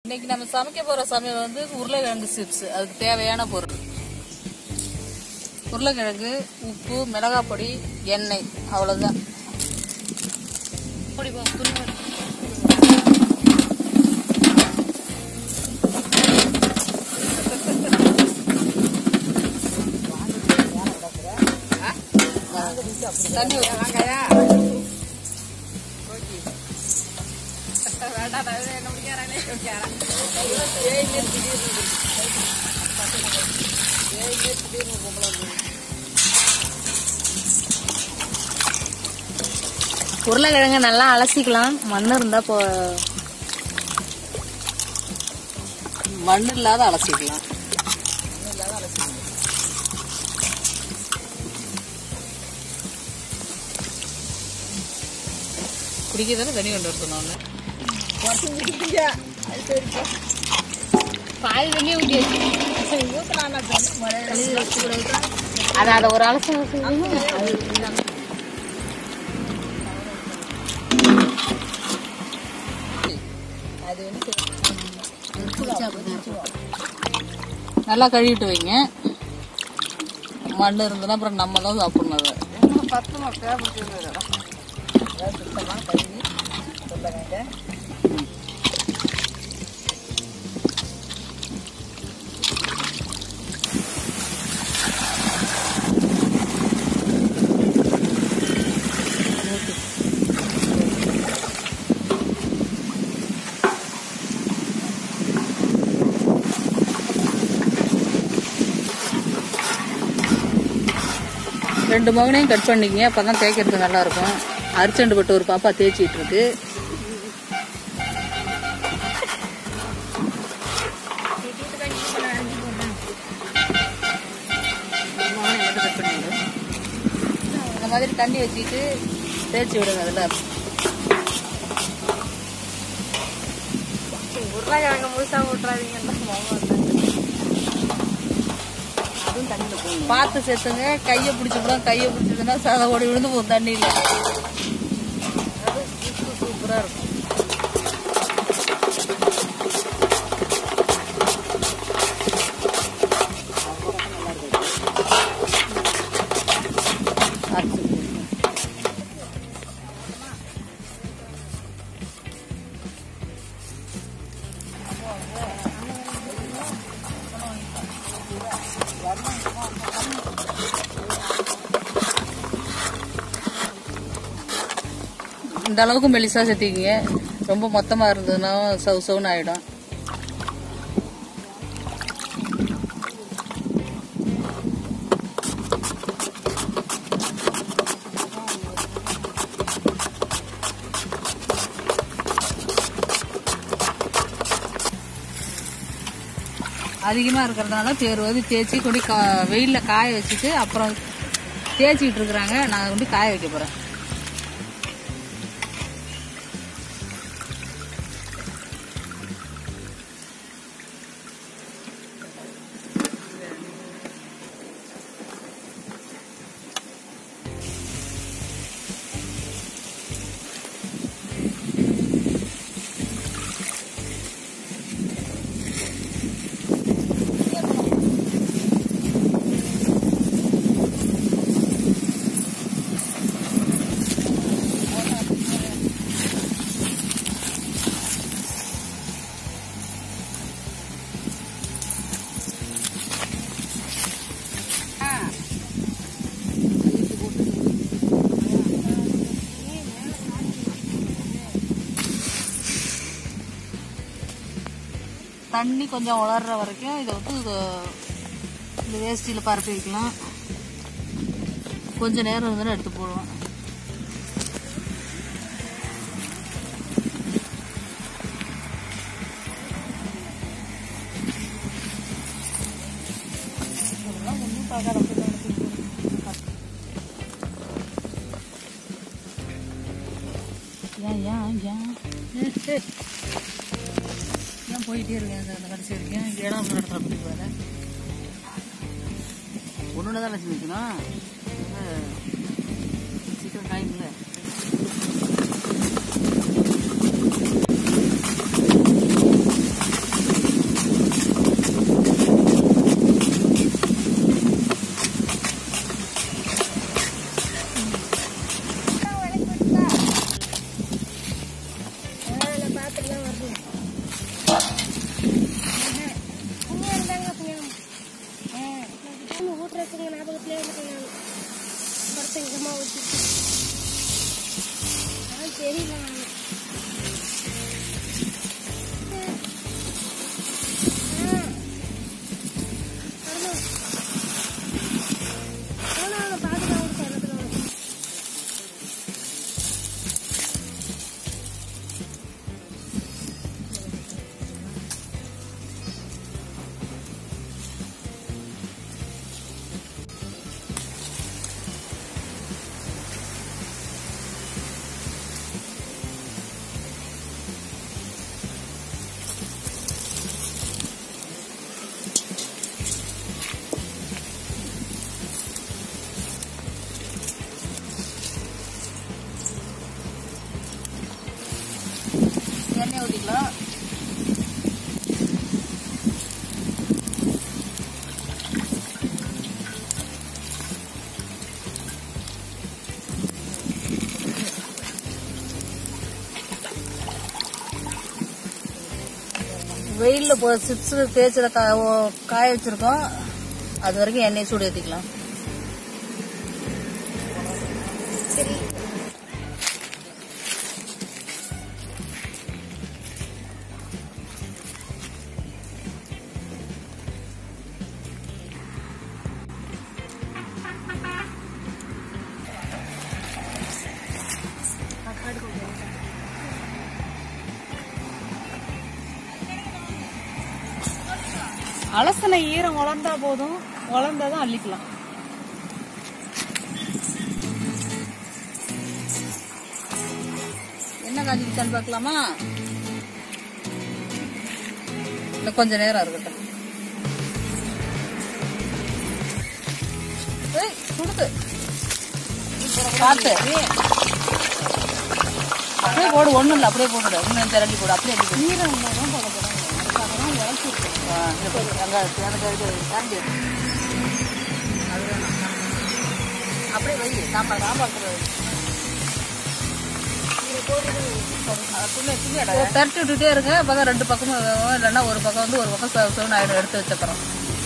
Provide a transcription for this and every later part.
இன்னைக்கு நம்ம சமைக்க போற சமையல் வந்து உருளைக்கிழங்கு சிப்ஸ் அதுக்கு தேவையான பொருள் உருளைக்கிழங்கு உப்பு மிளகாய் பொடி எண்ணெய் அவ்வளவுதான் பொடி போ, துணி போடு. தண்ணி ஊத்து. உருளைக்கிழங்க நல்லா அலசிக்கலாம் மண் இருந்தா போ மண் இல்லாத அலசிக்கலாம் குடிக்கிறதால தண்ணி கொண்டு வரணும் பால் தண்ணி ஊற்றி அதை அதை ஒரு அலசி அலசி நல்லா கழுவிட்டு வைங்க மண் இருந்ததுன்னா அப்புறம் நம்ம தான் சாப்பிடணும் அதை ரெண்டு மகனையும் கட் பண்ணிக்கங்க அப்பதான் தேய்க்கிறதுக்கு நல்லா இருக்கும் அரிச்சண்டு பட்டு ஒரு பாப்பா தேய்ச்சிட்டு இருக்கு மகனை மட்டும் cut பண்ணிவிடு. இந்த மாதிரி தண்ணி வச்சுட்டு தேய்ச்சி விடுங்க அதில் உருளைக்கிழங்க முழுசா விட்டுறாதீங்க பார்த்து சேர்த்துங்க கையை பிடிச்சிக்கலாம் கையை பிடிச்சதுன்னா சதை ஓடி விழுந்து போகும் தண்ணியில் அது சூப்பராக இருக்கும் அரைச்சு போடுங்க. இந்த அளவுக்கு மெலிசா சேர்த்திக்கிங்க ரொம்ப மொத்தமா இருந்ததுன்னா சவு சவுன்னு ஆயிடும் அதிகமாக இருக்கிறதுனால தேர் வந்து தேய்ச்சி கொண்டு கா வெயிலில் காய வச்சுட்டு அப்புறம் தேய்ச்சிக்கிட்டு இருக்கிறாங்க நான் கொண்டு காய வைக்க போகிறேன் தண்ணி கொஞ்சம் உலர்ற வரைக்கும் இதை வந்து இது இந்த வேஸ்டியில் பரப்பி வைக்கலாம் கொஞ்ச நேரம் இருந்தாலும் எடுத்து போடுவோம் ஏன் ஏன் ஏன் ஏன் போயிட்டே இருக்கேன் அந்த கடைசி வரைக்கும் ஏழாம் இடத்துல போய் பாரு ஒன்று தான் லட்சுமி வைக்கணும் சீக்கிரம் காயுங்கள தெரியல எண்ணெய் ஊற்றிக்கலாம் வெயிலில் போ சிப்ஸ் தேய்ச்சத கா ஓ- காய வச்சிருக்கோம் அது வரைக்கும் எண்ணெய் சூடு ஏற்றிக்கலாம் அலசனை ஈரம் வளர்ந்தா போதும் வளர்ந்தாதான் அள்ளிக்கலாம் என்ன காஞ்சிக்கிச்சான்னு பார்க்கலாமா இன்னும் கொஞ்ச நேரம் இருக்கட்டும் ஏய், சுடுது பார்த்து அப்படியே போடு ஒண்ணும் இல்லை அப்படியே போட்டுடு இன்னும் திரண்டி போடு அப்படியே அள்ளி போடு ஈரம் தான் போட போகிறோம் அப்படியே வை சாம்பார் சாம்பார் கூட வை. தட்டி விட்டுட்டே இருங்க பக்கம் ரெண்டு பக்கமும் வேகும் இல்லைன்னா ஒரு பக்கம் வந்து ஒரு பக்கம் செவ செவன் ஆயிடும் எடுத்து வச்சப்பறம்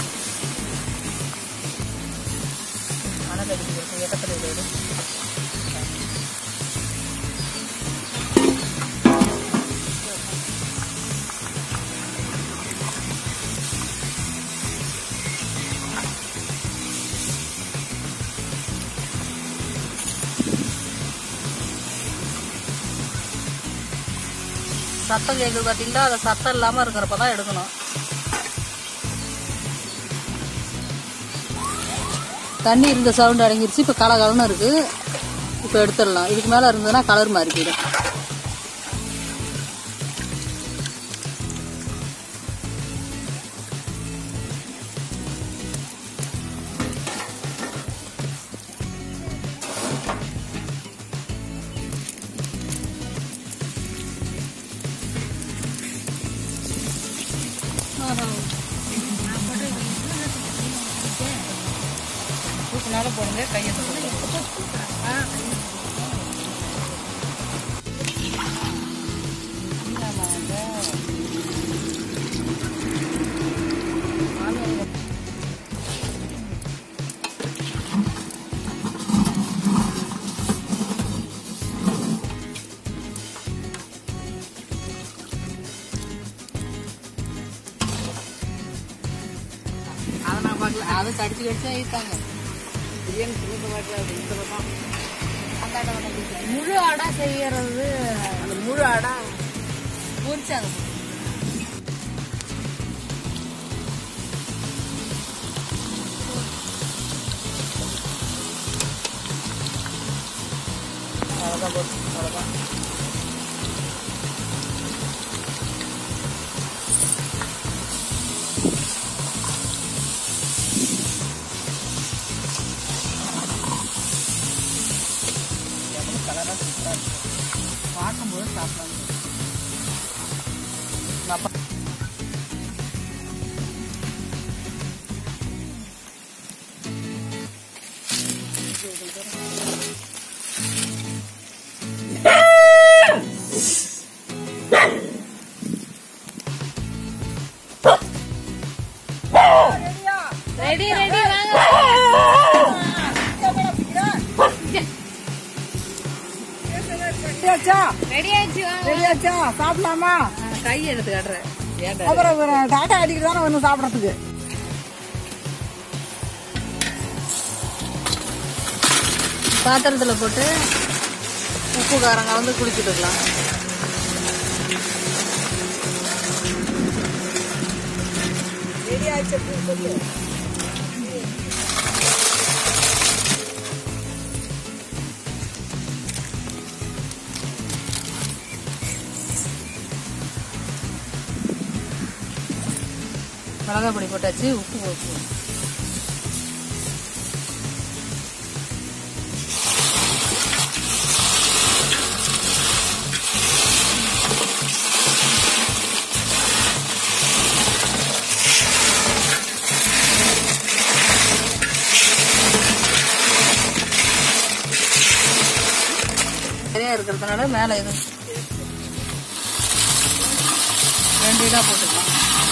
மணல் அடிக்கிறது எட்டத்தில் இது சத்தம் கேட்குது பார்த்தீங்களா அதை சத்தம் இல்லாமல் இருக்கிறப்ப தான் எடுக்கணும் தண்ணி இருந்த சவுண்ட் அடங்கிருச்சு இப்போ கலகலன்னு இருக்கு இப்போ எடுத்துடலாம் இதுக்கு மேலே இருந்ததுன்னா கலர் மாறி போயிடும் தூக்குனால போடுங்க கையை அதை நான் பார்க்கல அதை கடிச்சு கடிச்சு ஈத்தாங்க பிரியாணி சின்ன மாட்டேன் இந்த பக்கம் அந்த ஆடை வந்து முழு ஆடா செய்யறது அந்த முழு ஆடா பொரிச்சாங்க அவ்வளோதான் போச்சு அவ்வளோதான் கலராக சூப்பராக இருக்கும் பார்க்கும்போது சாப்பிடலாம் நான் பா- ரெடி ரெடி வாங்க சுட்டாச்சா ரெடி ஆயிடுச்சு ரெடியாச்சா சாப்பிடலாமா நான் கை எடுத்து காட்டுறேன் ஏன்டா அப்புறம் ஒரு டாட்டா அடிக்கிட்டு தானே வேணும் சாப்பிடறதுக்கு பாத்திரத்துல போட்டு உப்பு காரம் கலந்து குடிச்சிட்டுக்கலாம் ரெடி ஆயிடுச்சு அப்படின்னு சொல்லு மிளகாய் பொடி போட்டாச்சு உப்பு போட்டு நிறையா இருக்கிறதுனால மேலே எதுவும் வேண்டியதாக போட்டுக்கலாம்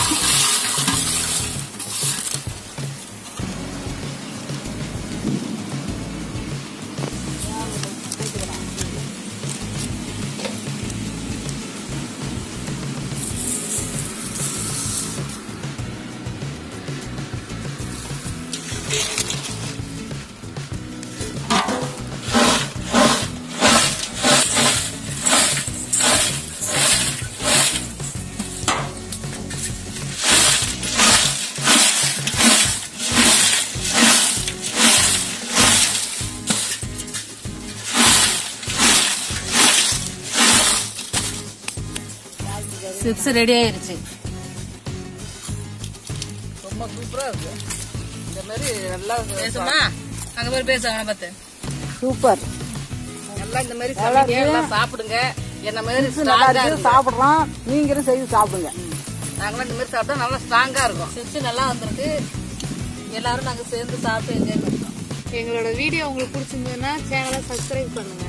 சிப்ஸ் ரெடி ஆயிருச்சு ரொம்ப சூப்பரா இருக்கு இந்த மாதிரி நல்லா பேசுமா அங்க போய் பேச அவனை பார்த்து சூப்பர் நல்லா இந்த மாதிரி நல்லா சமைங்க, இருக்கு. எல்லாம் சாப்பிடுங்க என்ன மாதிரி நல்லா ஸ்ட்ராங்கா இருக்கு இருக்கும் சாப்பிடுறோம் நீங்களும் செய்து சாப்பிடுங்க நாங்களாம் இந்த மாதிரி சாப்பிட்டா நல்லா ஸ்ட்ராங்கா இருக்கும் சிப்ஸ் நல்லா வந்திருக்கு எல்லாரும் நாங்க சேர்ந்து சாப்பிட்டு என்ஜாய் பண்ணுறோம் எங்களோட வீடியோ உங்களுக்கு பிடிச்சிருந்ததுன்னா சேனலை சப்ஸ்கிரைப் பண்ணுங்க